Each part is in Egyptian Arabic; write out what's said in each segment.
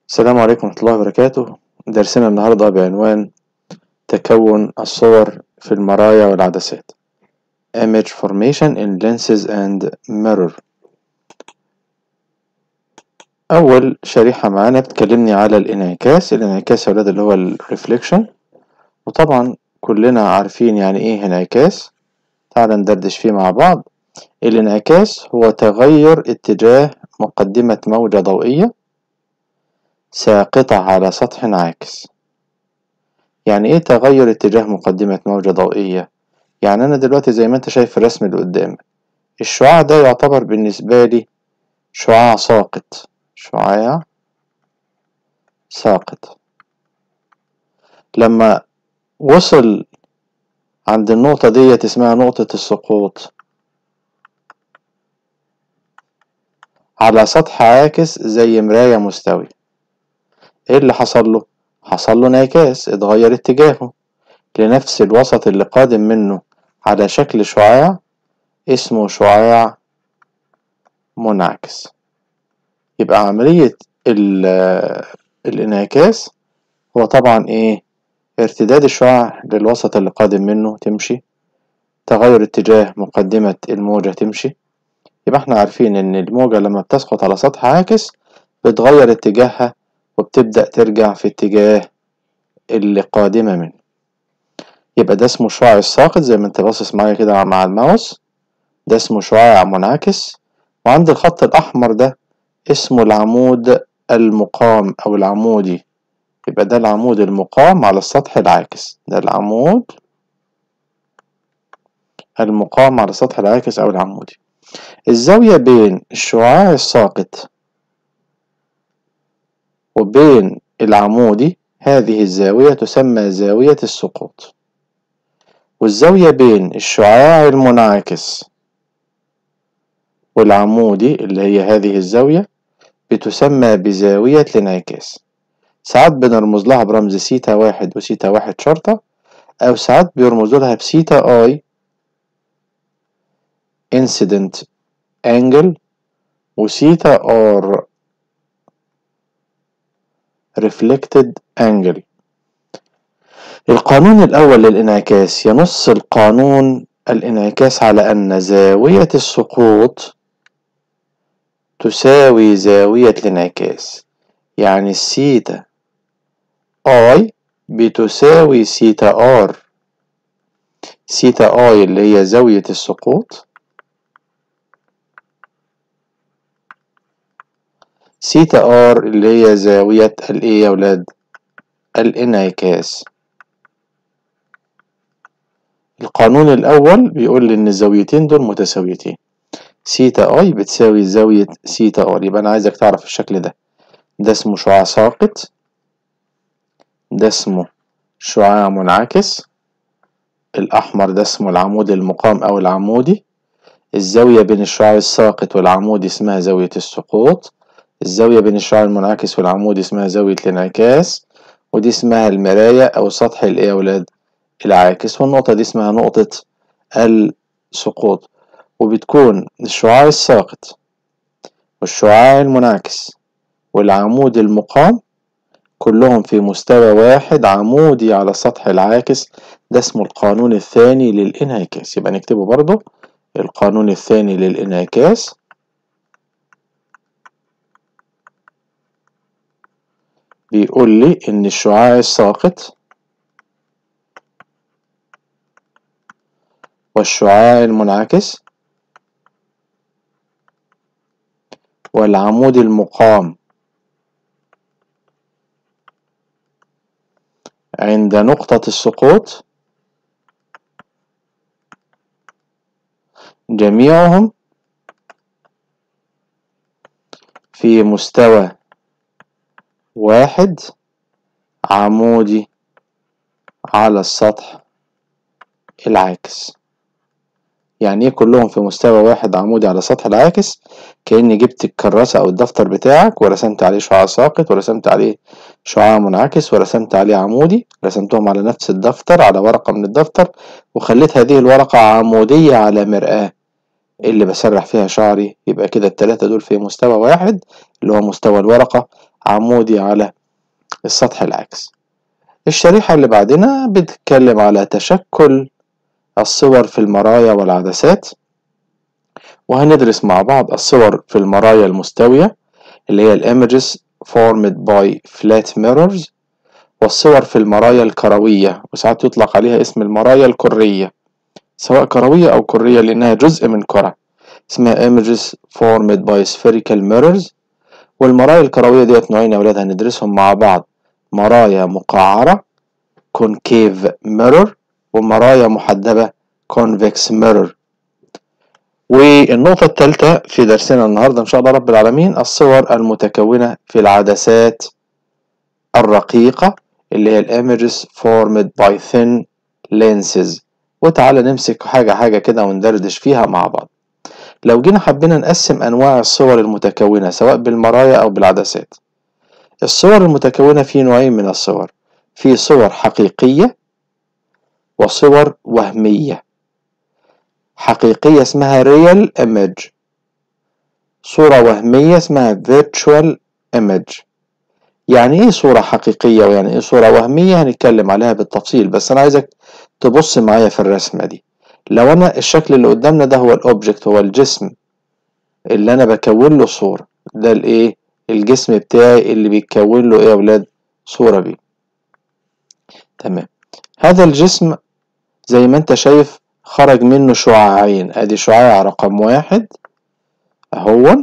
السلام عليكم ورحمة الله وبركاته درسنا النهاردة بعنوان تكون الصور في المرايا والعدسات Image formation in lenses and mirror أول شريحة معانا بتكلمني على الانعكاس الانعكاس يا ولاد اللي هو الريفليكشن وطبعا كلنا عارفين يعني ايه انعكاس تعال ندردش فيه مع بعض الانعكاس هو تغير اتجاه مقدمة موجة ضوئية ساقطة على سطح عاكس يعني ايه تغير اتجاه مقدمة موجة ضوئية يعني انا دلوقتي زي ما انت شايف الرسم اللي قدامك الشعاع ده يعتبر بالنسبة لي شعاع ساقط شعاع ساقط لما وصل عند النقطة ديت اسمها نقطة السقوط على سطح عاكس زي مراية مستوي ايه اللي حصل له حصل له انعكاس اتغير اتجاهه لنفس الوسط اللي قادم منه على شكل شعاع اسمه شعاع منعكس يبقى عملية الانعكاس هو طبعا ايه ارتداد الشعاع للوسط اللي قادم منه تمشي تغير اتجاه مقدمة الموجة تمشي يبقى احنا عارفين ان الموجة لما بتسقط على سطح عاكس بتغير اتجاهها وبتبدأ ترجع في اتجاه اللي قادمة منه يبقى ده اسمه شعاع الساقط زي ما انت باصص معايا كده مع الماوس ده اسمه شعاع منعكس وعند الخط الأحمر ده اسمه العمود المقام أو العمودي يبقى ده العمود المقام على السطح العاكس ده العمود المقام على السطح العاكس أو العمودي الزاوية بين الشعاع الساقط وبين العمودي هذه الزاوية تسمى زاوية السقوط والزاوية بين الشعاع المنعكس والعمودي اللي هي هذه الزاوية بتسمى بزاوية الانعكاس ساعات بنرمز لها برمز سيتا واحد وسيتا واحد شرطة أو ساعات بيرمزوا لها بسيتا اي incident angle وسيتا ار reflected angle القانون الأول للانعكاس ينص القانون الانعكاس على أن زاوية السقوط تساوي زاوية الانعكاس يعني السيتا اي بتساوي سيتا ار سيتا اي اللي هي زاوية السقوط سيتا ار اللي هي زاوية الايه يا ولاد الانعكاس القانون الأول بيقول لي إن الزاويتين دول متساويتين سيتا اي بتساوي زاوية سيتا ار يبقى أنا عايزك تعرف الشكل ده ده اسمه شعاع ساقط ده اسمه شعاع منعكس الأحمر ده اسمه العمود المقام أو العمودي الزاوية بين الشعاع الساقط والعمودي اسمها زاوية السقوط الزاوية بين الشعاع المنعكس والعمودي اسمها زاوية الانعكاس ودي اسمها المراية أو سطح الإيه يا ولاد العاكس والنقطة دي اسمها نقطة السقوط وبتكون الشعاع الساقط والشعاع المنعكس والعمود المقام كلهم في مستوى واحد عمودي على السطح العاكس ده اسمه القانون الثاني للانعكاس يبقى نكتبه برضو القانون الثاني للانعكاس بيقول لي ان الشعاع الساقط والشعاع المنعكس والعمود المقام عند نقطة السقوط جميعهم في مستوى واحد عمودي على السطح العاكس يعني ايه كلهم في مستوى واحد عمودي على سطح العاكس كأني جبت الكراسة أو الدفتر بتاعك ورسمت عليه شعاع ساقط ورسمت عليه شعاع منعكس ورسمت عليه عمودي رسمتهم على نفس الدفتر على ورقة من الدفتر وخليت هذه الورقة عمودية على مرآة اللي بسرح فيها شعري يبقى كده التلاتة دول في مستوى واحد اللي هو مستوى الورقة عمودي على السطح العكس الشريحة اللي بعدنا بتتكلم على تشكل الصور في المرايا والعدسات وهندرس مع بعض الصور في المرايا المستوية اللي هي images formed by flat mirrors والصور في المرايا الكروية وساعات يطلق عليها اسم المرايا الكرية سواء كروية أو كرية لأنها جزء من كرة اسمها images formed by spherical mirrors والمرايا الكروية ديت نوعين يا ولاد هندرسهم مع بعض مرايا مقعرة concave mirror ومرايا محدبة convex mirror والنقطة الثالثة في درسنا النهاردة إن شاء الله رب العالمين الصور المتكونة في العدسات الرقيقة اللي هي الإيمجز formed by thin lenses وتعالى نمسك حاجة حاجة كده وندردش فيها مع بعض لو جينا حبينا نقسم أنواع الصور المتكونة سواء بالمرايا أو بالعدسات الصور المتكونة في نوعين من الصور في صور حقيقية وصور وهمية حقيقية اسمها real image صورة وهمية اسمها virtual image يعني ايه صورة حقيقية ويعني ايه صورة وهمية هنتكلم عليها بالتفصيل بس انا عايزك تبص معايا في الرسمة دي لو انا الشكل اللي قدامنا ده هو الاوبجكت هو الجسم اللي انا بكون له صورة ده الايه الجسم بتاعي اللي بيتكون له ايه يا ولاد صورة بيه تمام هذا الجسم زي ما انت شايف خرج منه شعاعين ادي شعاع رقم واحد اهو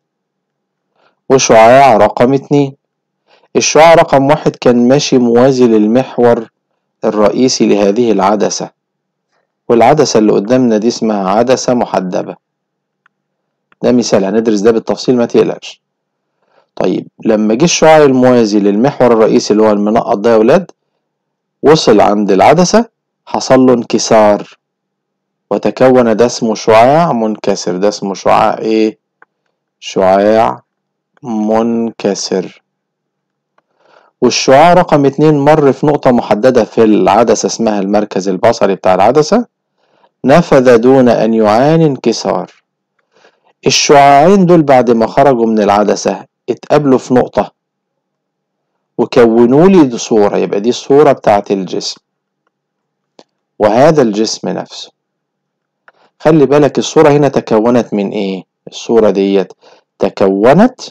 وشعاع رقم اتنين الشعاع رقم واحد كان ماشي موازي للمحور الرئيسي لهذه العدسة والعدسة اللي قدامنا دي اسمها عدسة محدبة ده مثال هندرس ده بالتفصيل ما تقلقش طيب لما جه الشعاع الموازي للمحور الرئيسي اللي هو المنقط ده يا ولاد وصل عند العدسة حصل له انكسار وتكون ده اسمه شعاع منكسر ده اسمه شعاع ايه شعاع منكسر والشعاع رقم اتنين مر في نقطة محددة في العدسة اسمها المركز البصري بتاع العدسة نفذ دون أن يعاني انكسار الشعاعين دول بعد ما خرجوا من العدسة اتقابلوا في نقطة وكونوا لي صورة يبقى دي الصورة بتاعت الجسم وهذا الجسم نفسه خلي بالك الصورة هنا تكونت من ايه الصورة ديت تكونت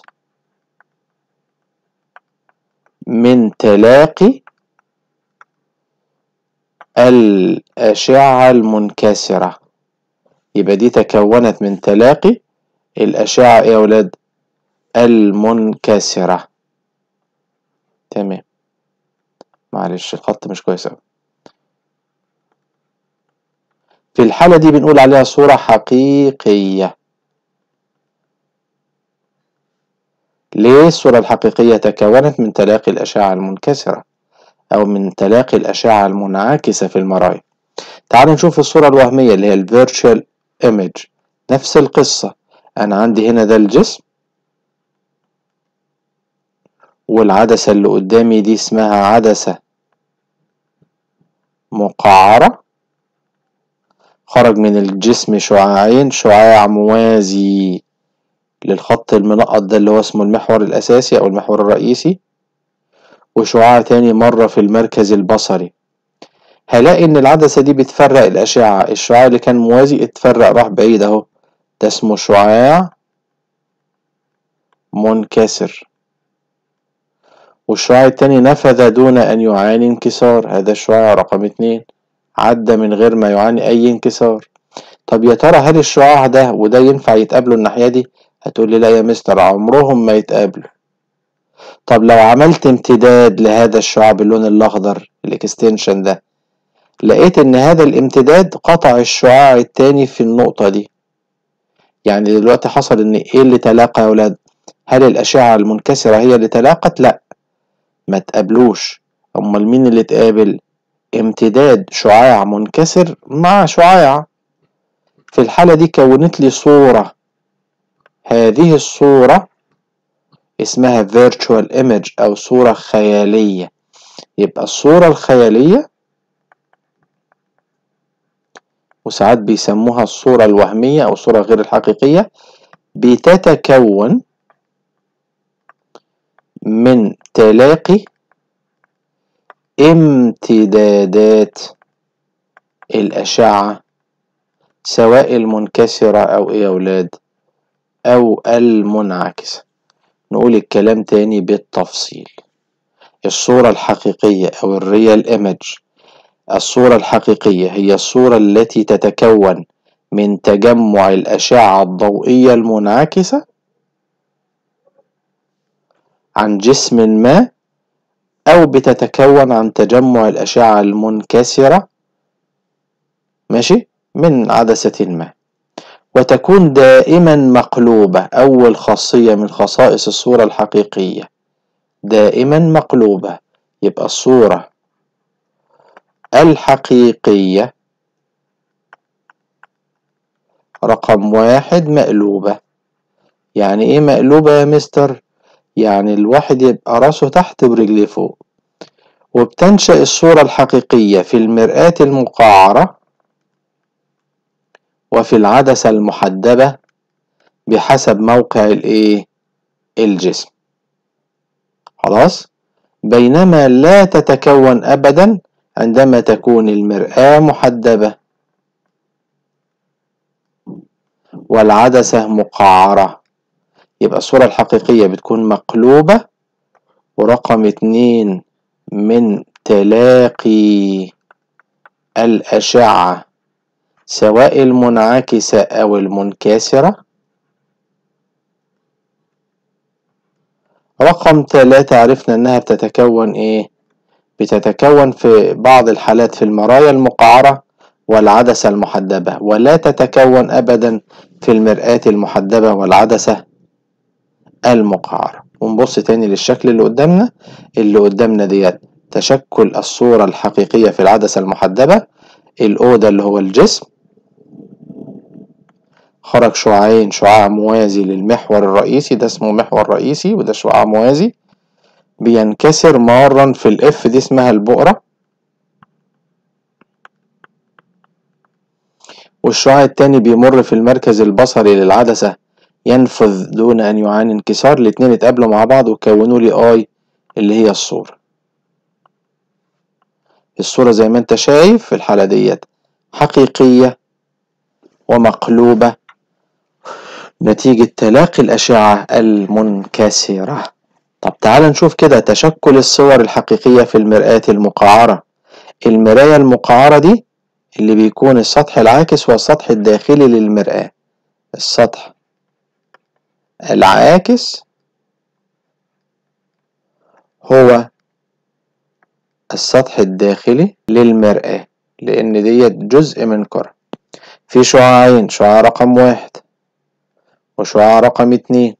من تلاقي الأشعة المنكسرة يبقى دي تكونت من تلاقي الأشعة إيه يا ولاد المنكسرة تمام معلش الخط مش كويس أوي في الحالة دي بنقول عليها صورة حقيقية ليه الصورة الحقيقية تكونت من تلاقي الأشعة المنكسرة أو من تلاقي الأشعة المنعكسة في المرايا تعالوا نشوف الصورة الوهمية اللي هي ال Virtual Image نفس القصة أنا عندي هنا ده الجسم والعدسة اللي قدامي دي اسمها عدسة مقعرة خرج من الجسم شعاعين شعاع موازي للخط المنقط ده اللي هو اسمه المحور الأساسي أو المحور الرئيسي وشعاع تاني مرة في المركز البصري هلاقي إن العدسة دي بتفرق الأشعة الشعاع اللي كان موازي اتفرق راح بعيد أهو ده اسمه شعاع منكسر والشعاع التاني نفذ دون أن يعاني انكسار هذا الشعاع رقم اتنين عدى من غير ما يعاني أي انكسار طب يا ترى هل الشعاع ده وده ينفع يتقابلوا الناحية دي هتقول لي لا يا مستر عمرهم ما يتقابلوا طب لو عملت امتداد لهذا الشعاع باللون الأخضر الاكستنشن ده لقيت إن هذا الامتداد قطع الشعاع التاني في النقطة دي يعني دلوقتي حصل إن إيه اللي تلاقى يا ولاد هل الأشعة المنكسرة هي اللي تلاقت لأ ما تقابلوش أمال مين اللي اتقابل امتداد شعاع منكسر مع شعاع في الحالة دي كونت لي صورة هذه الصورة اسمها virtual image أو صورة خيالية يبقى الصورة الخيالية وساعات بيسموها الصورة الوهمية أو الصورة غير الحقيقية بتتكون من تلاقي امتدادات الأشعة سواء المنكسرة أو إيه يا أولاد أو المنعكسة نقول الكلام تاني بالتفصيل الصورة الحقيقية أو الريال ايمج الصورة الحقيقية هي الصورة التي تتكون من تجمع الأشعة الضوئية المنعكسة عن جسم ما أو بتتكون عن تجمع الأشعة المنكسرة ماشي من عدسة ما وتكون دائما مقلوبة أول خاصية من خصائص الصورة الحقيقية دائما مقلوبة يبقى الصورة الحقيقية رقم واحد مقلوبة يعني ايه مقلوبة يا مستر يعني الواحد يبقى راسه تحت ورجليه فوق وبتنشأ الصورة الحقيقية في المرآة المقعرة وفي العدسة المحدبة بحسب موقع الايه الجسم خلاص بينما لا تتكون ابدا عندما تكون المرآة محدبة والعدسة مقعرة يبقى الصورة الحقيقية بتكون مقلوبة ورقم اتنين من تلاقي الأشعة سواء المنعكسة أو المنكسرة رقم ثلاثة عرفنا إنها بتتكون إيه؟ بتتكون في بعض الحالات في المرايا المقعرة والعدسة المحدبة ولا تتكون أبدا في المرآة المحدبة والعدسة المقعرة ونبص تاني للشكل اللي قدامنا اللي قدامنا ديت تشكل الصورة الحقيقية في العدسة المحدبة الأوضة اللي هو الجسم خرج شعاعين شعاع موازي للمحور الرئيسي ده اسمه محور رئيسي وده شعاع موازي بينكسر مارا في الاف دي اسمها البؤرة والشعاع التاني بيمر في المركز البصري للعدسة ينفذ دون أن يعاني انكسار الاتنين اتقابلوا مع بعض وكونوا لي اي اللي هي الصورة الصورة زي ما انت شايف في الحالة ديت حقيقية ومقلوبة نتيجة تلاقي الأشعة المنكسرة طب تعال نشوف كده تشكل الصور الحقيقية في المرآة المقعرة المراية المقعرة دي اللي بيكون السطح العاكس هو السطح الداخلي للمرآة السطح العاكس هو السطح الداخلي للمرآة لأن ديت جزء من كرة في شعاعين شعاع رقم واحد وشعاع رقم اتنين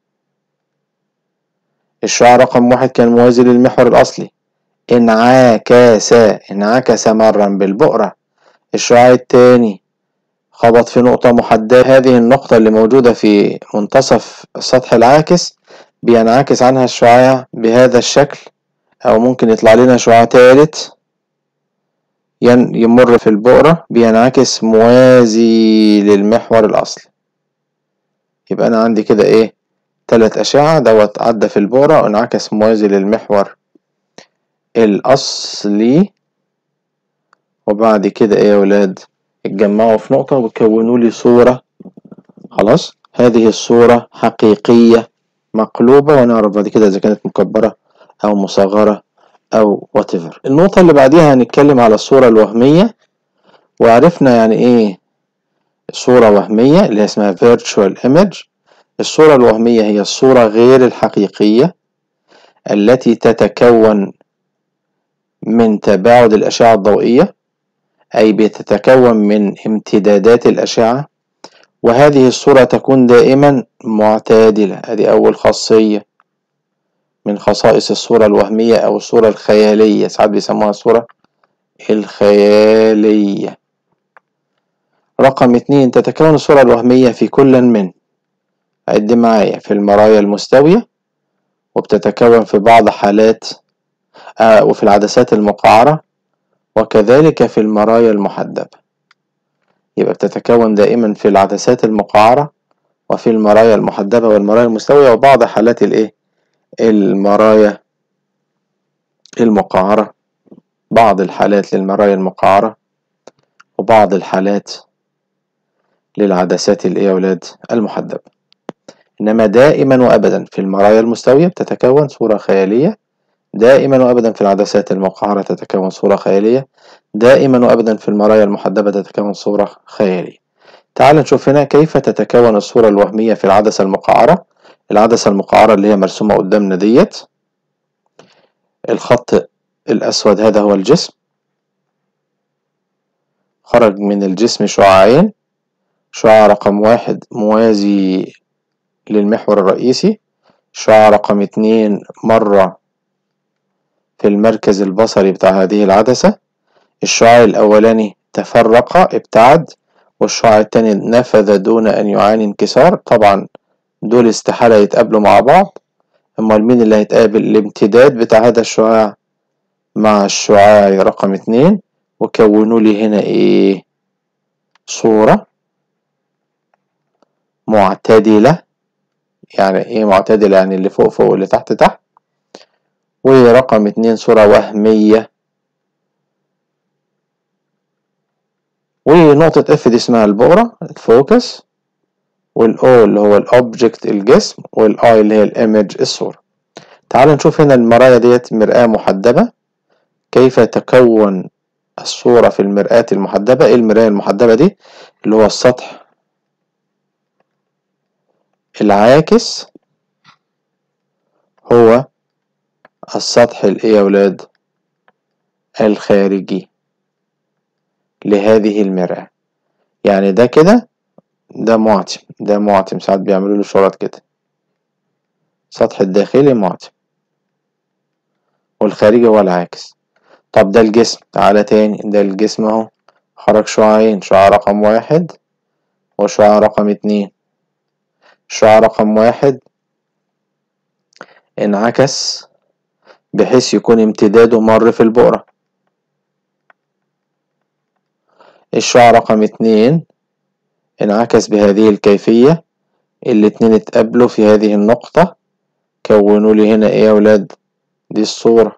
الشعاع رقم واحد كان موازي للمحور الأصلي انعكس انعكس مرا بالبؤرة الشعاع التاني خبط في نقطة محددة هذه النقطة اللي موجودة في منتصف السطح العاكس بينعكس عنها الشعاع بهذا الشكل أو ممكن يطلع لنا شعاع تالت يمر في البؤرة بينعكس موازي للمحور الأصلي يبقى أنا عندي كده إيه تلات أشعة دوت عدى في البؤرة وانعكس موازي للمحور الأصلي وبعد كده إيه يا ولاد اتجمعوا في نقطة وكونوا لي صورة خلاص هذه الصورة حقيقية مقلوبة ونعرف بعد كده إذا كانت مكبرة أو مصغرة أو whatever النقطة اللي بعديها هنتكلم على الصورة الوهمية وعرفنا يعني إيه صورة وهمية اللي اسمها virtual image الصورة الوهمية هي الصورة غير الحقيقية التي تتكون من تباعد الأشعة الضوئية أي بتتكون من امتدادات الأشعة وهذه الصورة تكون دائما معتدلة هذه أول خاصية من خصائص الصورة الوهمية أو الصورة الخيالية ساعات بيسموها الصورة الخيالية رقم اتنين تتكون الصورة الوهمية في كل من عد معايا في المرايا المستوية وبتتكون في بعض حالات آه وفي العدسات المقعرة وكذلك في المرايا المحدبة يبقى بتتكون دائما في العدسات المقعرة وفي المرايا المحدبة والمرايا المستوية وبعض حالات الايه المرايا المقعرة بعض الحالات للمرايا المقعرة وبعض الحالات للعدسات الايه يا ولاد المحدبة إنما دائما وأبدا في المرايا المستوية بتتكون صورة خيالية دائما وأبدا في العدسات المقعرة تتكون صورة خيالية دائما وأبدا في المرايا المحدبة تتكون صورة خيالية تعال نشوف هنا كيف تتكون الصورة الوهمية في العدسة المقعرة العدسة المقعرة اللي هي مرسومة قدامنا ديت الخط الأسود هذا هو الجسم خرج من الجسم شعاعين شعاع رقم واحد موازي للمحور الرئيسي شعاع رقم اتنين مرة في المركز البصري بتاع هذه العدسة الشعاع الأولاني تفرق ابتعد والشعاع التاني نفذ دون أن يعاني انكسار طبعا دول استحالة يتقابلوا مع بعض أمال مين اللي هيتقابل الامتداد بتاع هذا الشعاع مع الشعاع رقم اتنين وكونوا لي هنا ايه صورة معتدلة يعني ايه معتدلة يعني اللي فوق فوق واللي تحت تحت ورقم اتنين صورة وهمية ونقطة اف دي اسمها البؤرة الفوكس والاو اللي هو الاوبجكت الجسم والاي اللي هي الايمج الصورة تعال نشوف هنا المرايا ديت مرآة محدبة كيف تكون الصورة في المرآة المحدبة ايه المراية المحدبة دي اللي هو السطح العاكس هو السطح الايه يا ولاد الخارجي لهذه المرآة يعني ده كده ده معتم ده معتم ساعات بيعملوا له شرط كده السطح الداخلي معتم والخارجي هو العاكس طب ده الجسم تعالى تاني ده الجسم اهو خرج شعاعين شعاع رقم واحد وشعاع رقم اتنين شعاع رقم واحد انعكس بحيث يكون امتداده مر في البؤرة الشعاع رقم اتنين انعكس بهذه الكيفية الاتنين اتقابلوا في هذه النقطة كونوا لي هنا ايه يا ولاد دي الصورة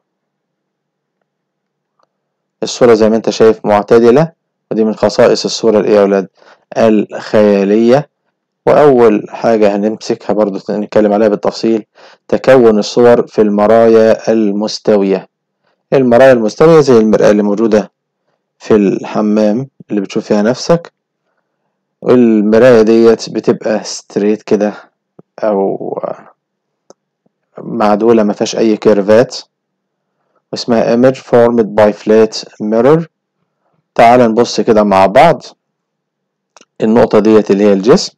الصورة زي ما انت شايف معتدلة ودي من خصائص الصورة الايه يا ولاد الخيالية وأول حاجة هنمسكها برضو نتكلم عليها بالتفصيل تكون الصور في المرايا المستوية المرايا المستوية زي المرآة اللي موجودة في الحمام اللي بتشوف فيها نفسك والمراية ديت بتبقى ستريت كده أو معدولة ما فيهاش أي كيرفات واسمها image formed by flat mirror تعال نبص كده مع بعض النقطة ديت اللي هي الجسم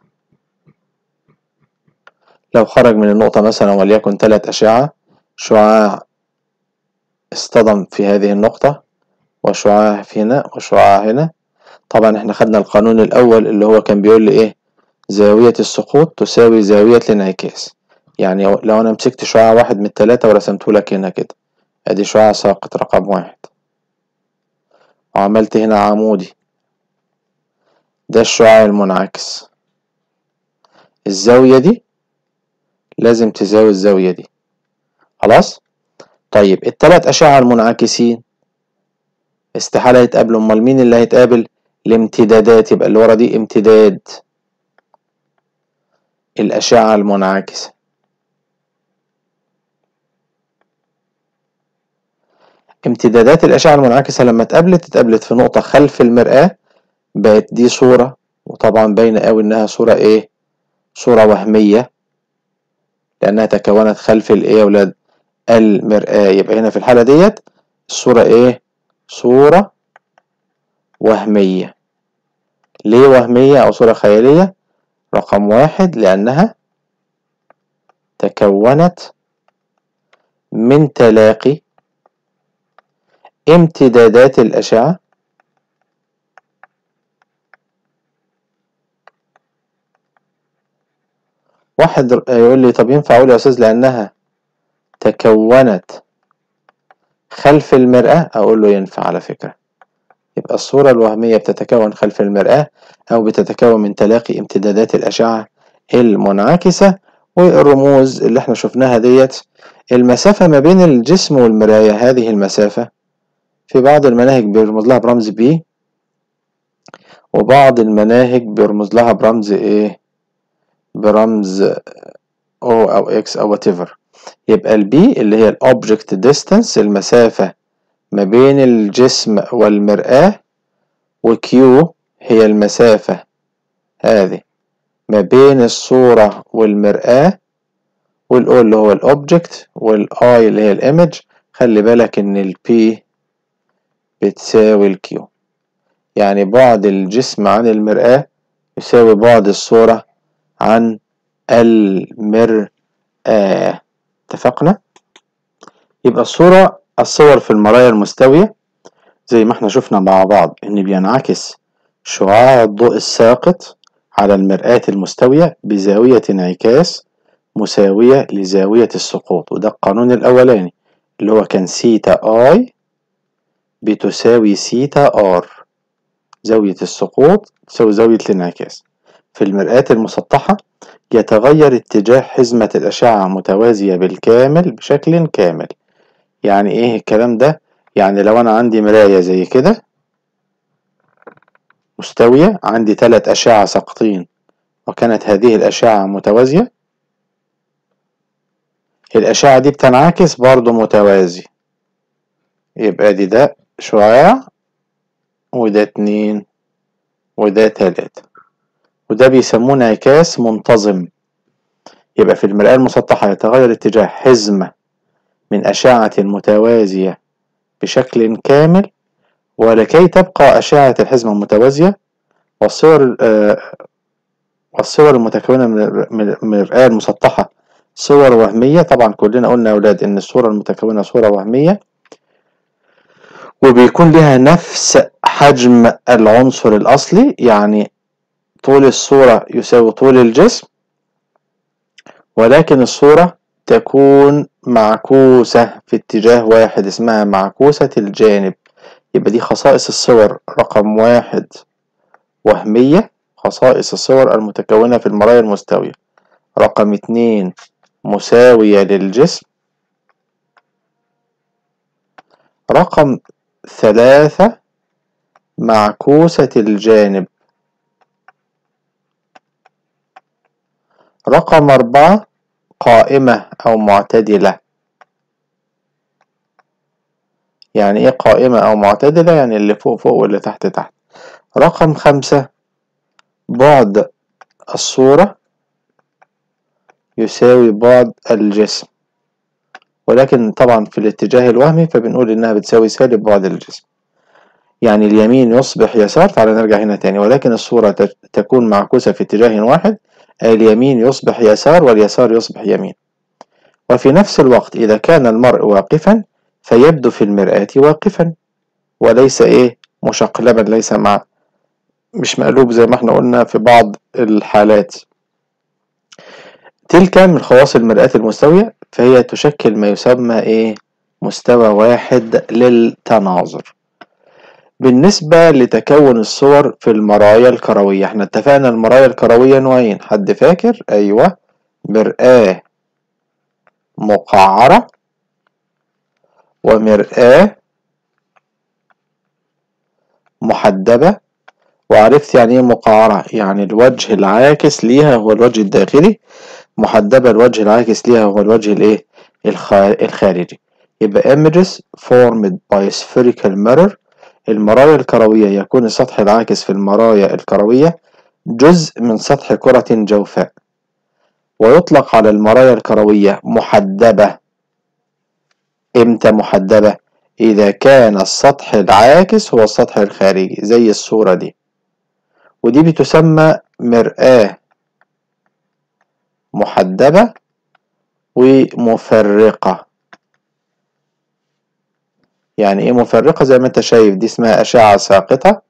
لو خرج من النقطة مثلا وليكن تلات أشعة شعاع اصطدم في هذه النقطة وشعاع هنا وشعاع هنا طبعا احنا خدنا القانون الأول اللي هو كان بيقول لي ايه زاوية السقوط تساوي زاوية الانعكاس يعني لو أنا مسكت شعاع واحد من التلاتة ورسمته لك هنا كده ادي شعاع ساقط رقم واحد وعملت هنا عمودي ده الشعاع المنعكس الزاوية دي لازم تساوي الزاوية دي خلاص طيب التلات أشعة المنعكسين استحالة يتقابلوا أمال مين اللي هيتقابل الامتدادات يبقى اللي ورا دي امتداد الأشعة المنعكسة امتدادات الأشعة المنعكسة لما اتقابلت اتقابلت في نقطة خلف المرآة بقت دي صورة وطبعا باينة قوي إنها صورة إيه صورة وهمية لأنها تكونت خلف الإيه يا ولاد المرآة يبقى هنا في الحالة ديت الصورة إيه صورة وهمية ليه وهمية أو صورة خيالية رقم واحد لأنها تكونت من تلاقي امتدادات الأشعة واحد يقول لي طب ينفع أقول يا أستاذ لأنها تكونت خلف المرآة أقول له ينفع على فكرة يبقى الصورة الوهمية بتتكون خلف المرآة أو بتتكون من تلاقي امتدادات الأشعة المنعكسة والرموز اللي احنا شفناها ديت المسافة ما بين الجسم والمراية هذه المسافة في بعض المناهج بيرمز لها برمز بي وبعض المناهج بيرمز لها برمز ايه برمز او او اكس او whatever يبقى البي اللي هي الاوبجكت ديستانس المسافة ما بين الجسم والمرآة وكيو هي المسافة هذه ما بين الصورة والمرآة والاو اللي هو الاوبجكت والاي اللي هي الايمج خلي بالك ان البي بتساوي الكيو يعني بعد الجسم عن المرآة يساوي بعد الصورة عن المرآة اتفقنا يبقى الصورة الصور في المرايا المستوية زي ما احنا شفنا مع بعض ان بينعكس شعاع الضوء الساقط على المرآة المستوية بزاوية انعكاس مساوية لزاوية السقوط وده القانون الأولاني اللي هو كان سيتا اي بتساوي سيتا ار زاوية السقوط تساوي زاوية الانعكاس في المرآة المسطحة يتغير اتجاه حزمة الأشعة متوازية بالكامل بشكل كامل يعني ايه الكلام ده يعني لو انا عندي مراية زي كده مستوية عندي ثلاث أشعة ساقطين وكانت هذه الأشعة متوازية الأشعة دي بتنعكس برضو متوازي يبقى دي ده شعاع وده اتنين وده تلاتة وده بيسموه انعكاس منتظم يبقى في المرآة المسطحة يتغير اتجاه حزمة من أشعة متوازية بشكل كامل ولكي تبقى أشعة الحزمة متوازية والصور والصور المتكونة من المرآة المسطحة صور وهمية طبعا كلنا قلنا يا أولاد إن الصورة المتكونة صورة وهمية وبيكون لها نفس حجم العنصر الأصلي يعني طول الصورة يساوي طول الجسم ولكن الصورة تكون معكوسة في اتجاه واحد اسمها معكوسة الجانب يبقى دي خصائص الصور رقم واحد وهمية خصائص الصور المتكونة في المرايا المستوية رقم اتنين مساوية للجسم رقم ثلاثة معكوسة الجانب رقم أربعة قائمة أو معتدلة يعني إيه قائمة أو معتدلة يعني اللي فوق فوق واللي تحت تحت رقم خمسة بعد الصورة يساوي بعد الجسم ولكن طبعا في الاتجاه الوهمي فبنقول إنها بتساوي سالب بعد الجسم يعني اليمين يصبح يسار تعالى نرجع هنا تاني ولكن الصورة تكون معكوسة في اتجاه واحد اليمين يصبح يسار واليسار يصبح يمين وفي نفس الوقت إذا كان المرء واقفا فيبدو في المرآة واقفا وليس إيه مشقلبا ليس مع مش مقلوب زي ما احنا قلنا في بعض الحالات تلك من خواص المرآة المستوية فهي تشكل ما يسمى إيه مستوى واحد للتناظر بالنسبة لتكون الصور في المرايا الكروية احنا اتفقنا المرايا الكروية نوعين حد فاكر ايوه مرآة مقعرة ومرآة محدبة وعرفت يعني ايه مقعرة يعني الوجه العاكس ليها هو الوجه الداخلي محدبة الوجه العاكس ليها هو الوجه الايه الخارجي يبقى images formed by spherical mirror المرايا الكروية يكون السطح العاكس في المرايا الكروية جزء من سطح كرة جوفاء ويطلق على المرايا الكروية محدبة امتى محدبة إذا كان السطح العاكس هو السطح الخارجي زي الصورة دي ودي بتسمى مرآة محدبة ومفرقة يعني ايه مفرقة زي ما انت شايف دي اسمها أشعة ساقطة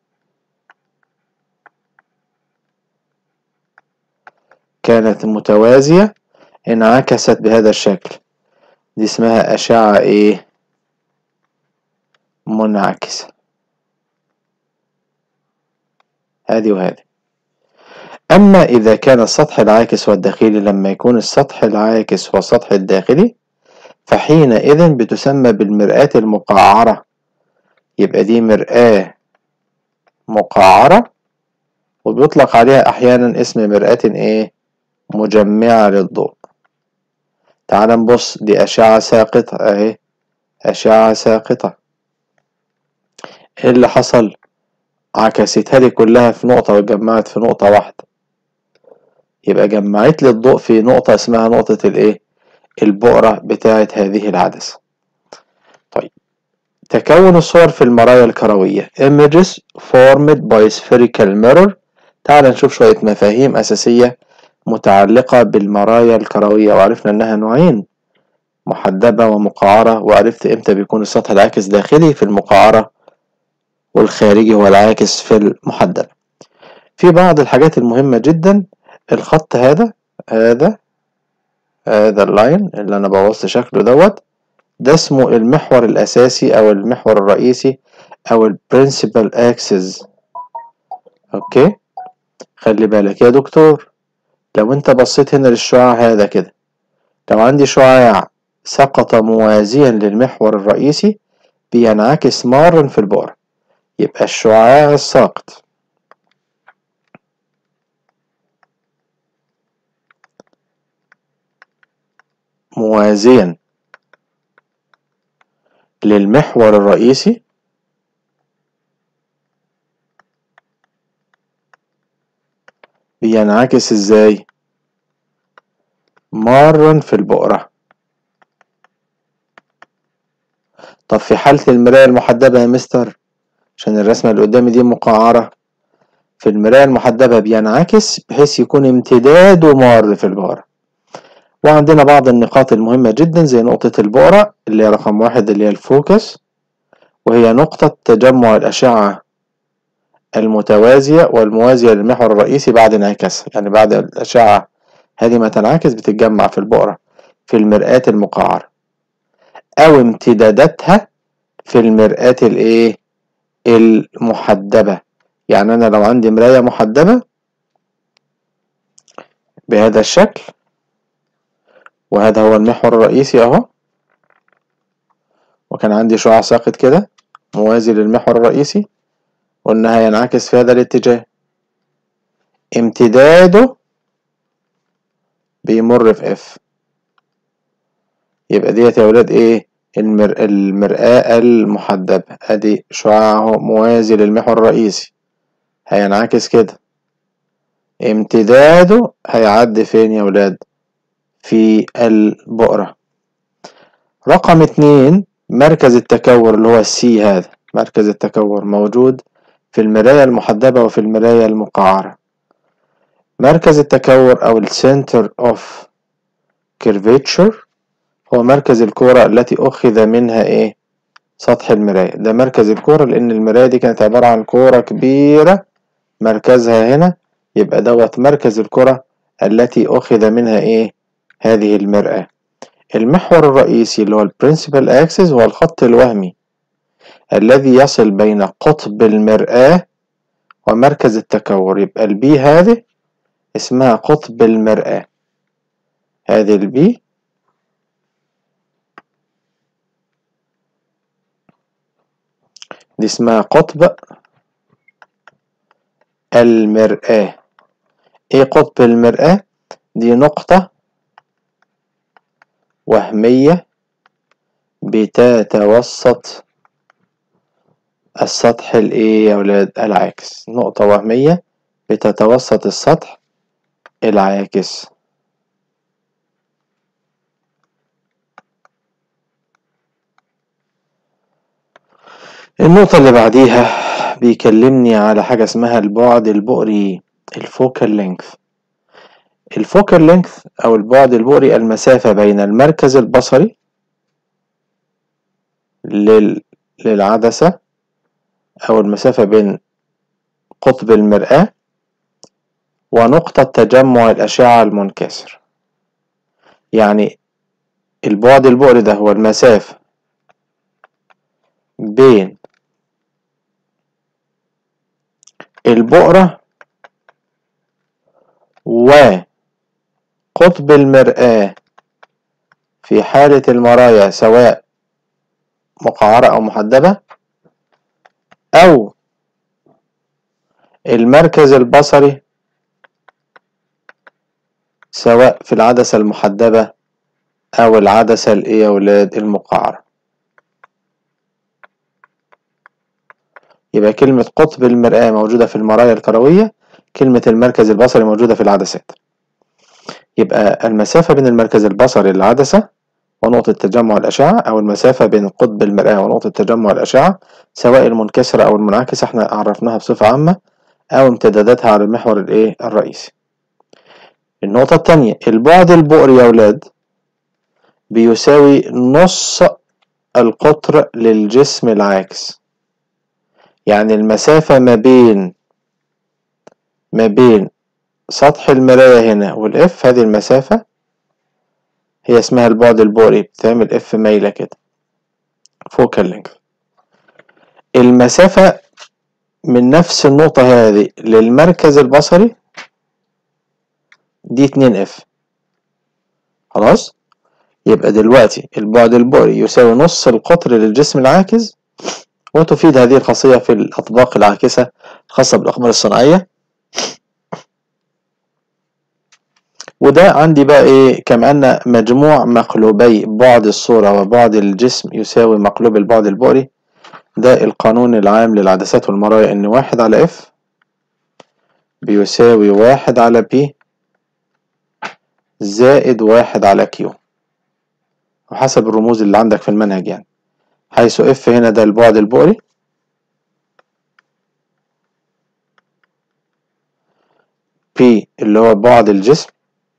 كانت متوازية انعكست بهذا الشكل دي اسمها أشعة ايه منعكسة هذه وهذه أما إذا كان السطح العاكس والداخلي لما يكون السطح العاكس هو السطح الداخلي فحينئذ بتسمى بالمرآة المقعرة يبقى دي مرآة مقعرة وبيطلق عليها أحيانا اسم مرآة إيه مجمعة للضوء تعال نبص دي أشعة ساقطة أهي أشعة ساقطة إيه اللي حصل عكستها لي كلها في نقطة واتجمعت في نقطة واحدة يبقى جمعت لي الضوء في نقطة اسمها نقطة الإيه البؤرة بتاعة هذه العدسة طيب تكون الصور في المرايا الكروية images formed by spherical mirror تعال نشوف شوية مفاهيم أساسية متعلقة بالمرايا الكروية وعرفنا إنها نوعين محدبة ومقعرة وعرفت إمتى بيكون السطح العاكس داخلي في المقعرة والخارجي هو العاكس في المحدبة في بعض الحاجات المهمة جدا الخط هذا هذا هذا اللاين اللي أنا بوظت شكله دوت ده اسمه المحور الأساسي أو المحور الرئيسي أو البرنسبل أكسس أوكي خلي بالك يا دكتور لو أنت بصيت هنا للشعاع هذا كده لو عندي شعاع سقط موازيا للمحور الرئيسي بينعكس مارا في البؤرة يبقى الشعاع الساقط موازيا للمحور الرئيسي بينعكس ازاي مارا في البؤرة طب في حالة المراية المحدبة يا مستر عشان الرسمة اللي قدامي دي مقعرة في المراية المحدبة بينعكس بحيث يكون امتداده مار في البؤرة وعندنا بعض النقاط المهمة جدا زي نقطة البؤرة اللي هي رقم واحد اللي هي الفوكس وهي نقطة تجمع الأشعة المتوازية والموازية للمحور الرئيسي بعد انعكاسها يعني بعد الأشعة هذه ما تنعكس بتتجمع في البؤرة في المرآة المقعرة أو امتداداتها في المرآة الإيه المحدبة يعني أنا لو عندي مراية محدبة بهذا الشكل وهذا هو المحور الرئيسي اهو وكان عندي شعاع ساقط كده موازي للمحور الرئيسي قلنا هينعكس في هذا الاتجاه امتداده بيمر في اف يبقى ديت يا ولاد ايه المر... المرآة المحدبة ادي شعاع اهو موازي للمحور الرئيسي هينعكس كده امتداده هيعدي فين يا ولاد في البؤرة رقم اتنين مركز التكور اللي هو السي هذا مركز التكور موجود في المراية المحدبة وفي المراية المقعرة مركز التكور أو السنتر اوف كيرفيتشر هو مركز الكورة التي أخذ منها إيه سطح المراية ده مركز الكورة لأن المراية دي كانت عبارة عن كورة كبيرة مركزها هنا يبقى دوت مركز الكرة التي أخذ منها إيه هذه المرآة المحور الرئيسي اللي هو البرنسبل اكسس هو الخط الوهمي الذي يصل بين قطب المرآة ومركز التكور يبقى البي هذه اسمها قطب المرآة هذه البي دي اسمها قطب المرآة ايه قطب المرآة دي نقطة وهمية بتتوسط السطح الايه يا ولاد العاكس نقطة وهمية بتتوسط السطح العاكس النقطة اللي بعديها بيكلمني على حاجة اسمها البعد البؤري الفوكال لينث الفوكال لينث أو البعد البؤري المسافة بين المركز البصري لل... للعدسة أو المسافة بين قطب المرآة ونقطة تجمع الأشعة المنكسر يعني البعد البؤري ده هو المسافة بين البؤرة وقطب المرآة في حالة المرايا سواء مقعرة أو محدبة أو المركز البصري سواء في العدسة المحدبة أو العدسة الإيه يا ولاد المقعرة يبقى كلمة قطب المرآة موجودة في المرايا الكروية كلمة المركز البصري موجودة في العدسات يبقى المسافة بين المركز البصري للعدسة ونقطة تجمع الأشعة أو المسافة بين قطب المرآة ونقطة تجمع الأشعة سواء المنكسرة أو المنعكسة احنا عرفناها بصفة عامة أو امتداداتها على المحور الإيه الرئيسي النقطة التانية البعد البؤري يا ولاد بيساوي نص القطر للجسم العاكس يعني المسافة ما بين ما بين سطح المراية هنا والإف هذه المسافة هي اسمها البعد البؤري بتعمل إف مايلة كده فوكال لينث المسافة من نفس النقطة هذه للمركز البصري دي اتنين اف خلاص يبقى دلوقتي البعد البؤري يساوي نص القطر للجسم العاكس وتفيد هذه الخاصية في الأطباق العاكسة الخاصة بالأقمار الصناعية وده عندي بقى ايه كما ان مجموع مقلوبي بعد الصورة وبعد الجسم يساوي مقلوب البعد البؤري ده القانون العام للعدسات والمرايا ان واحد على اف بيساوي واحد على بي زائد واحد على كيو وحسب الرموز اللي عندك في المنهج يعني حيث اف هنا ده البعد البؤري بي اللي هو بعد الجسم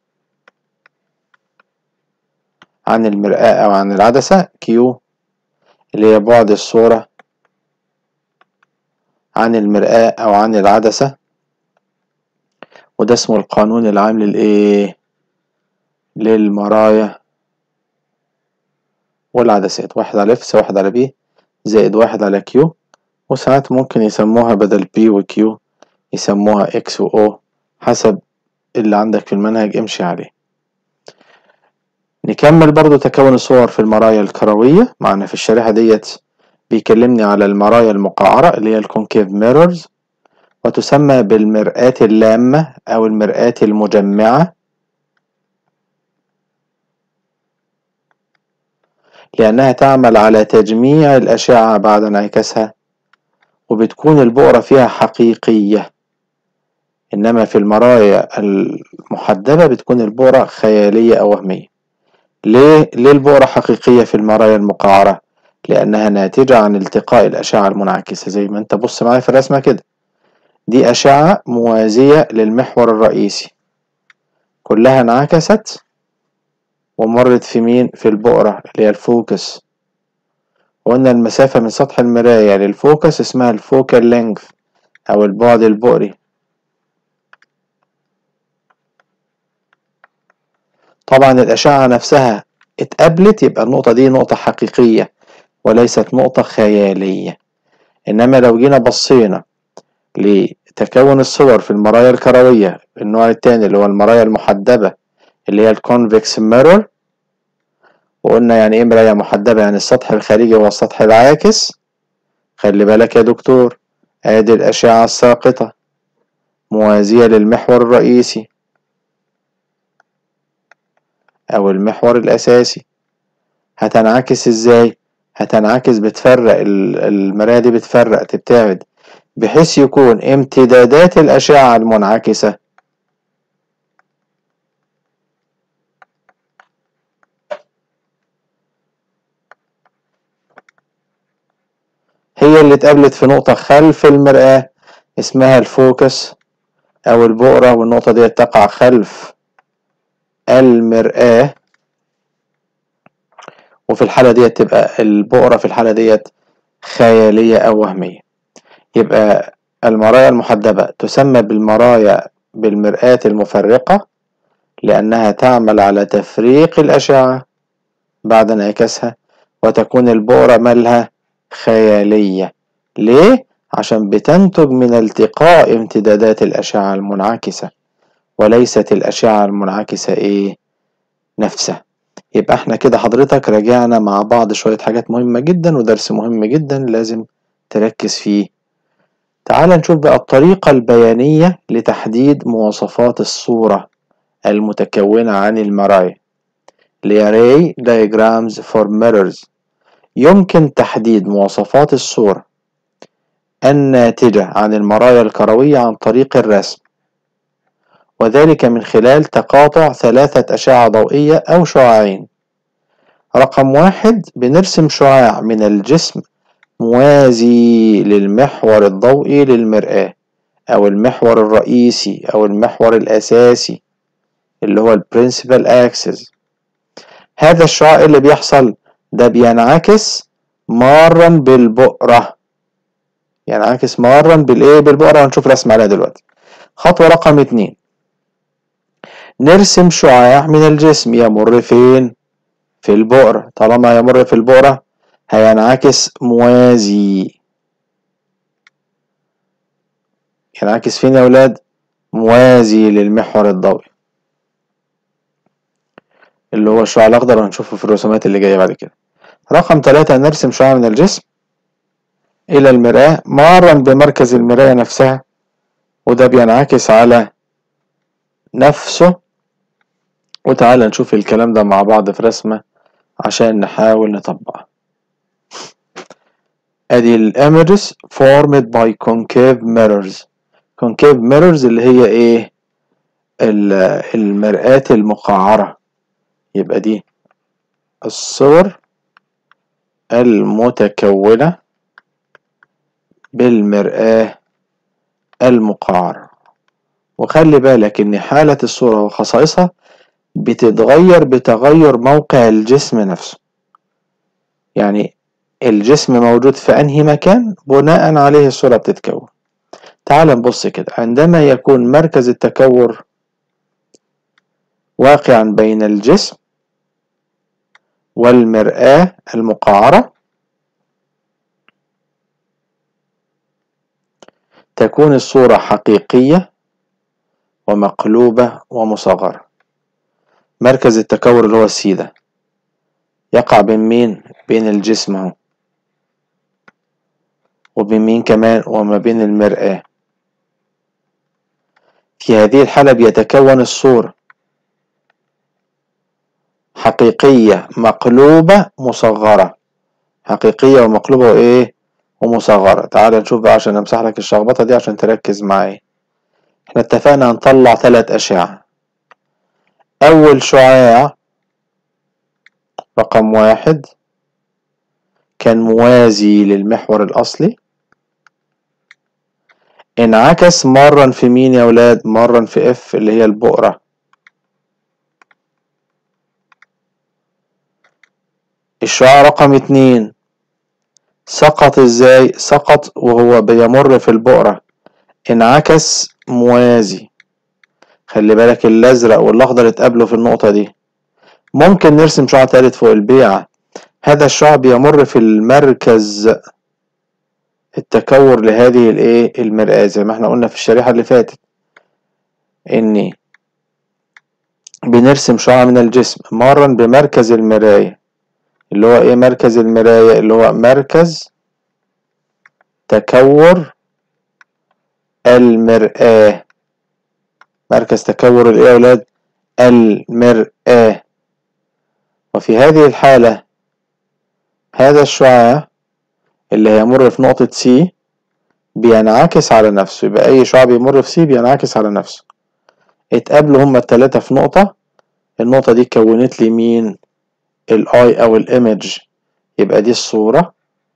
عن المرآة أو عن العدسة كيو اللي هي بعد الصورة عن المرآة أو عن العدسة وده اسمه القانون العام للإيه للمرايا والعدسات واحد على اف واحد على بي زائد واحد على كيو وساعات ممكن يسموها بدل بي وكيو يسموها اكس و حسب اللي عندك في المنهج امشي عليه نكمل برضو تكون الصور في المرايا الكروية معنا في الشريحة ديت بيكلمني على المرايا المقعرة اللي هي الكونكيف ميرورز وتسمى بالمرآة اللامة أو المرآة المجمعة لأنها تعمل على تجميع الأشعة بعد انعكاسها وبتكون البؤرة فيها حقيقية إنما في المرايا المحدبة بتكون البؤرة خيالية أو وهمية ليه؟ ليه البؤرة حقيقية في المرايا المقعرة؟ لأنها ناتجة عن التقاء الأشعة المنعكسة زي ما أنت بص معايا في الرسمة كده دي أشعة موازية للمحور الرئيسي كلها انعكست ومرت في مين؟ في البؤرة اللي هي الفوكس وقلنا المسافة من سطح المراية للفوكس اسمها الفوكال لينث أو البعد البؤري طبعا الأشعة نفسها اتقابلت يبقى النقطة دي نقطة حقيقية وليست نقطة خيالية إنما لو جينا بصينا لتكون الصور في المرايا الكروية النوع التاني اللي هو المرايا المحدبة اللي هي الكونفكس ميرور وقلنا يعني ايه مراية محدبة يعني السطح الخارجي هو السطح العاكس خلي بالك يا دكتور ادي الأشعة الساقطة موازية للمحور الرئيسي أو المحور الأساسي هتنعكس ازاي؟ هتنعكس بتفرق المراية دي بتفرق تبتعد بحيث يكون امتدادات الأشعة المنعكسة هي اللي اتقابلت في نقطة خلف المرآة اسمها الفوكس أو البؤرة والنقطة دي تقع خلف المرآة وفي الحالة ديت تبقى البؤرة في الحالة ديت خيالية أو وهمية يبقى المرايا المحدبة تسمى بالمرايا بالمرآة المفرقة لأنها تعمل على تفريق الأشعة بعد انعكاسها وتكون البؤرة مالها خيالية ليه؟ عشان بتنتج من التقاء امتدادات الأشعة المنعكسة وليست الأشعة المنعكسة إيه نفسها يبقى احنا كده حضرتك راجعنا مع بعض شوية حاجات مهمة جدا ودرس مهم جدا لازم تركز فيه تعال نشوف بقى الطريقة البيانية لتحديد مواصفات الصورة المتكونة عن المرايا اللي هي Ray Diagrams for Mirrors يمكن تحديد مواصفات الصورة الناتجة عن المرايا الكروية عن طريق الرسم وذلك من خلال تقاطع ثلاثة أشعة ضوئية أو شعاعين رقم واحد بنرسم شعاع من الجسم موازي للمحور الضوئي للمرآة أو المحور الرئيسي أو المحور الأساسي اللي هو البرنسبل اكسس هذا الشعاع اللي بيحصل ده بينعكس مارا بالبؤرة ينعكس مارا بالايه بالبؤرة هنشوف رسم عليها دلوقتي خطوة رقم اتنين نرسم شعاع من الجسم يمر فين في البؤرة طالما يمر في البؤرة هينعكس موازي ينعكس فين يا ولاد موازي للمحور الضوئي اللي هو الشعاع الأخضر وهنشوفه في الرسومات اللي جاية بعد كده رقم ثلاثة نرسم شعاع من الجسم إلى المرآة مارا بمركز المراية نفسها وده بينعكس على نفسه وتعالى نشوف الكلام ده مع بعض في رسمة عشان نحاول نطبقها ادي الايمجز formed by concave mirrors concave mirrors اللي هي ايه المرآة المقعرة يبقى دي الصور المتكونة بالمرآة المقعرة وخلي بالك ان حالة الصورة وخصائصها بتتغير بتغير موقع الجسم نفسه يعني الجسم موجود في أنهي مكان بناء عليه الصورة بتتكون تعال نبص كده عندما يكون مركز التكور واقعا بين الجسم والمرآة المقعرة تكون الصورة حقيقية ومقلوبة ومصغرة مركز التكور اللي هو السي ده يقع بين مين بين الجسم اهو وبين مين كمان وما بين المرآة في هذه الحالة بيتكون الصورة حقيقية مقلوبة مصغرة حقيقية ومقلوبة وإيه ومصغرة تعال نشوف بقى عشان أمسح لك الشخبطة دي عشان تركز معايا احنا اتفقنا هنطلع ثلاث أشعة أول شعاع رقم واحد كان موازي للمحور الأصلي انعكس مرا في مين يا ولاد مرا في اف اللي هي البؤرة الشعاع رقم اتنين سقط ازاي سقط وهو بيمر في البؤرة انعكس موازي خلي بالك الازرق والاخضر اتقابلوا في النقطة دي ممكن نرسم شعاع تالت فوق البيعة هذا الشعاع بيمر في المركز التكور لهذه الايه المرآة زي ما احنا قلنا في الشريحة اللي فاتت اني بنرسم شعاع من الجسم مرا بمركز المراية اللي هو ايه مركز المراية اللي هو مركز تكور المرآة مركز تكور الايه يا ولاد المرآة وفي هذه الحالة هذا الشعاع اللي هيمر في نقطة سي بينعكس على نفسه يبقى أي شعاع بيمر في سي بينعكس على نفسه اتقابلوا هما التلاتة في نقطة النقطة دي كونت لي مين الاي أو الايمج يبقى دي الصورة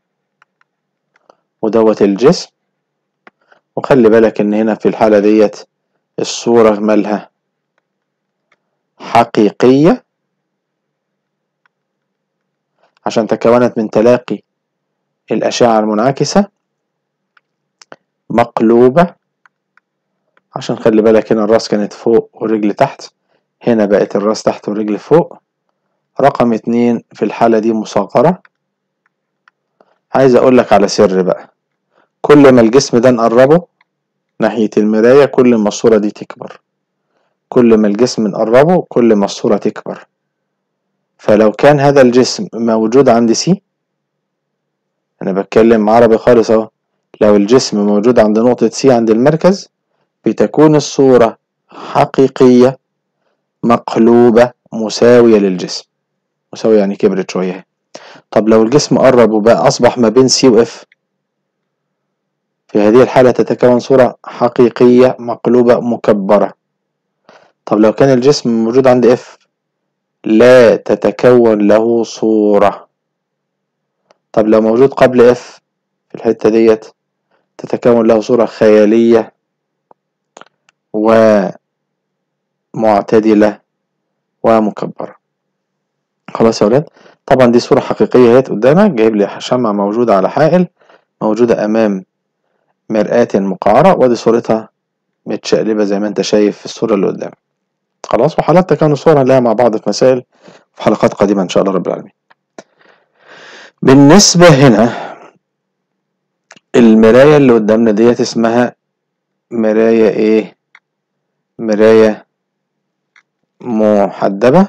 ودوت الجسم وخلي بالك إن هنا في الحالة ديت الصورة مالها حقيقية عشان تكونت من تلاقي الأشعة المنعكسة مقلوبة عشان خلي بالك هنا الراس كانت فوق والرجل تحت هنا بقت الراس تحت والرجل فوق رقم اتنين في الحالة دي مصغرة عايز أقولك على سر بقى كل ما الجسم ده نقربه ناحية المراية كل ما الصورة دي تكبر كل ما الجسم نقربه كل ما الصورة تكبر فلو كان هذا الجسم موجود عند سي أنا بتكلم عربي خالص أهو لو الجسم موجود عند نقطة سي عند المركز بتكون الصورة حقيقية مقلوبة مساوية للجسم مساوية يعني كبرت شوية طب لو الجسم قرب وبقى أصبح ما بين سي وإف في هذه الحالة تتكون صورة حقيقية مقلوبة مكبرة طب لو كان الجسم موجود عند اف لا تتكون له صورة طب لو موجود قبل اف في الحتة ديت تتكون له صورة خيالية ومعتدلة ومكبرة خلاص يا ولاد طبعا دي صورة حقيقية اهيت قدامك جايب لي شمعة موجودة على حائل موجودة أمام مرآة مقعرة وادي صورتها متشقلبة زي ما انت شايف في الصورة اللي قدامك خلاص وحالات تكون صورة لها مع بعض في مسائل في حلقات قادمة إن شاء الله رب العالمين بالنسبة هنا المراية اللي قدامنا ديت اسمها مراية ايه مراية محدبة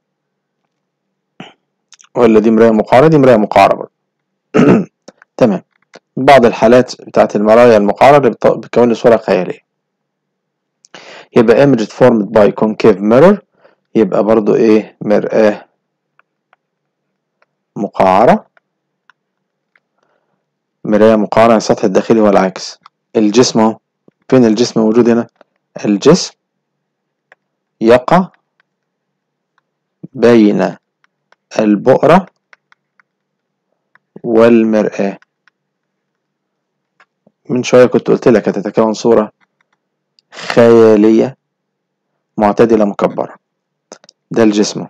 ولا دي مراية مقعرة دي مراية مقعرة برضه تمام بعض الحالات بتاعت المرايا المقعرة اللي بتكون لي صورة خيالية يبقى image formed by concave mirror يبقى برضو ايه مرآة مقعرة مراية مقعرة على السطح الداخلي والعكس الجسم اهو فين الجسم موجود هنا الجسم يقع بين البؤرة والمرآة من شوية كنت قلت لك هتتكون صورة خيالية معتدلة مكبرة ده الجسم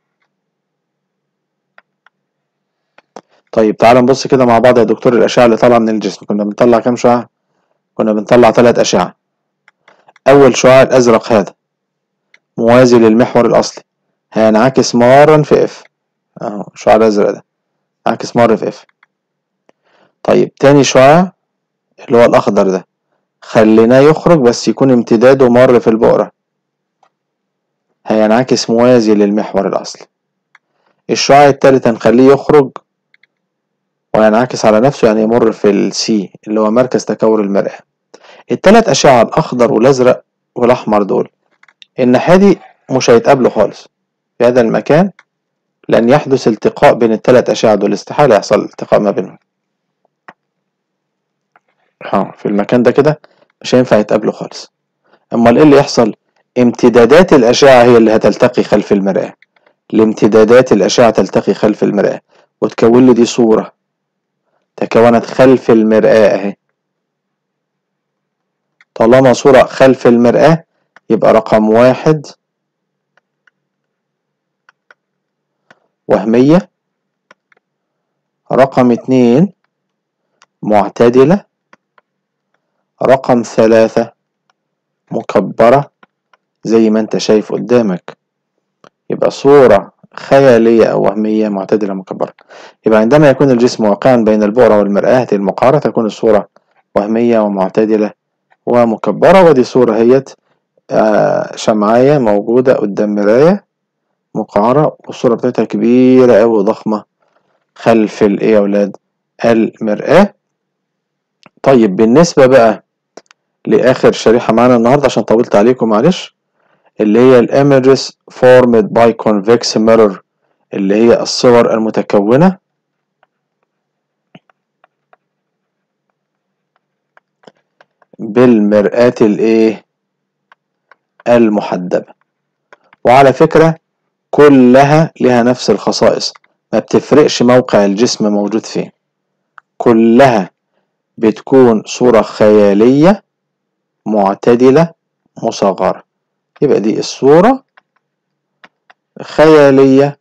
طيب تعال نبص كده مع بعض يا دكتور الأشعة اللي طالعة من الجسم كنا بنطلع كام شعاع كنا بنطلع ثلاث أشعة أول شعاع الأزرق هذا موازي للمحور الأصلي هينعكس مارا في اف اهو الشعاع الأزرق ده عكس مر في اف طيب تاني شعاع اللي هو الأخضر ده خليناه يخرج بس يكون امتداده مر في البؤرة هينعكس موازي للمحور الأصلي الشعاع التالت هنخليه يخرج وينعكس على نفسه يعني يمر في السي اللي هو مركز تكور المرآة التلات أشعة الأخضر والأزرق والأحمر دول الناحية دي مش هيتقابلوا خالص في هذا المكان لن يحدث التقاء بين التلات أشعة دول استحالة يحصل التقاء ما بينهم ها في المكان ده كده مش هينفع يتقابلوا خالص امال ايه اللي يحصل امتدادات الاشعه هي اللي هتلتقي خلف المراه الامتدادات الاشعه تلتقي خلف المراه وتكون لي دي صوره تكونت خلف المراه اهي طالما صوره خلف المراه يبقى رقم واحد وهميه رقم اتنين معتدله رقم ثلاثة مكبرة زي ما انت شايف قدامك يبقى صورة خيالية أو وهمية معتدلة مكبرة يبقى عندما يكون الجسم واقعا بين البؤرة والمرآة المقعرة تكون الصورة وهمية ومعتدلة ومكبرة ودي صورة هي شمعية موجودة قدام مراية مقعرة والصورة بتاعتها كبيرة أوي ضخمة خلف الإيه يا ولاد المرآة طيب بالنسبة بقى لآخر شريحة معانا النهاردة عشان طولت عليكم معلش اللي هي الإيمجز formed by convex mirror اللي هي الصور المتكونة بالمرآة الإيه المحدبة وعلى فكرة كلها لها نفس الخصائص ما بتفرقش موقع الجسم موجود فين كلها بتكون صورة خيالية معتدلة مصغرة يبقى دي الصورة خيالية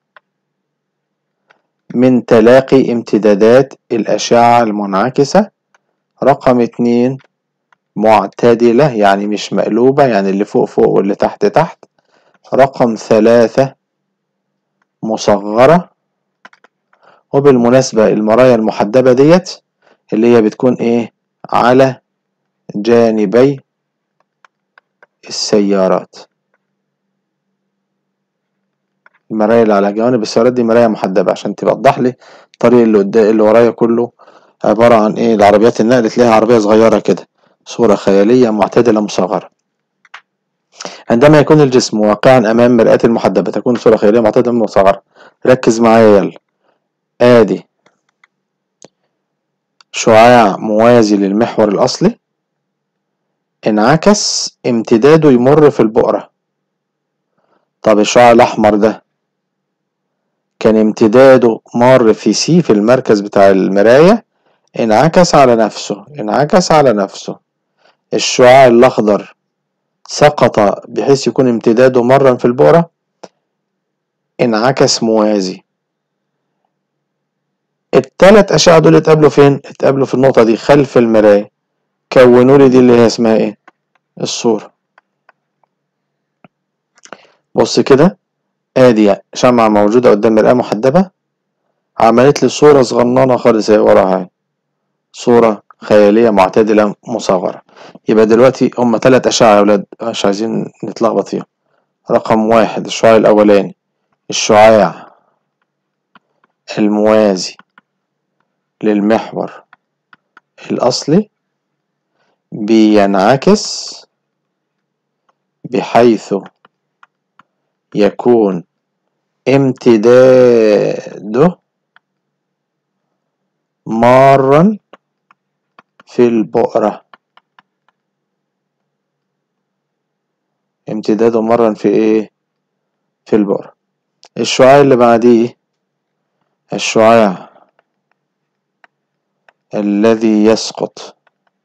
من تلاقي امتدادات الأشعة المنعكسة رقم اتنين معتدلة يعني مش مقلوبة يعني اللي فوق فوق واللي تحت تحت رقم ثلاثة مصغرة وبالمناسبة المرايا المحدبة ديت اللي هي بتكون ايه على جانبي السيارات المرايا اللي على جوانب السيارات دي مرايا محدبة عشان توضح لي الطريق اللي قدام اللي ورايا كله عبارة عن ايه العربيات النقل تلاقيها عربية صغيرة كده صورة خيالية معتدلة مصغرة عندما يكون الجسم واقعا أمام مرآة المحدبة تكون صورة خيالية معتدلة مصغرة ركز معايا يلا آدي شعاع موازي للمحور الأصلي انعكس امتداده يمر في البؤرة طب الشعاع الأحمر ده كان امتداده مر في سي في المركز بتاع المراية انعكس على نفسه انعكس على نفسه الشعاع الأخضر سقط بحيث يكون امتداده مرا في البؤرة انعكس موازي التلات أشعة دول اتقابلوا فين؟ اتقابلوا في النقطة دي خلف المراية كونوا لي دي اللي هي اسمها ايه؟ الصورة بص كده ادي شمعة موجودة قدام مرآة محدبة عملت لي صورة صغننة خالص اهي وراها اهي صورة خيالية معتدلة مصغرة يبقى دلوقتي هما تلات أشعة يا ولاد مش عايزين نتلخبط فيهم رقم واحد الشعاع الأولاني الشعاع الموازي للمحور الأصلي بينعكس بحيث يكون امتداده مارا في البؤرة امتداده مرا في ايه في البؤرة الشعاع اللي بعديه الشعاع الذي يسقط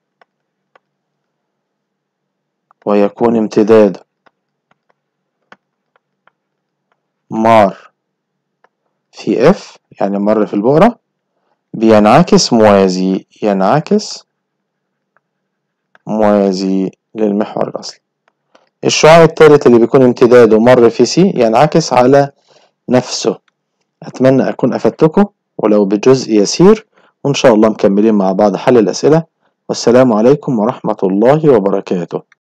ويكون امتداده مار في اف يعني مر في البؤرة بينعكس موازي ينعكس موازي للمحور الأصلي الشعاع الثالث اللي بيكون امتداده مر في سي ينعكس على نفسه أتمنى أكون أفدتكم ولو بجزء يسير وإن شاء الله مكملين مع بعض حل الأسئلة والسلام عليكم ورحمة الله وبركاته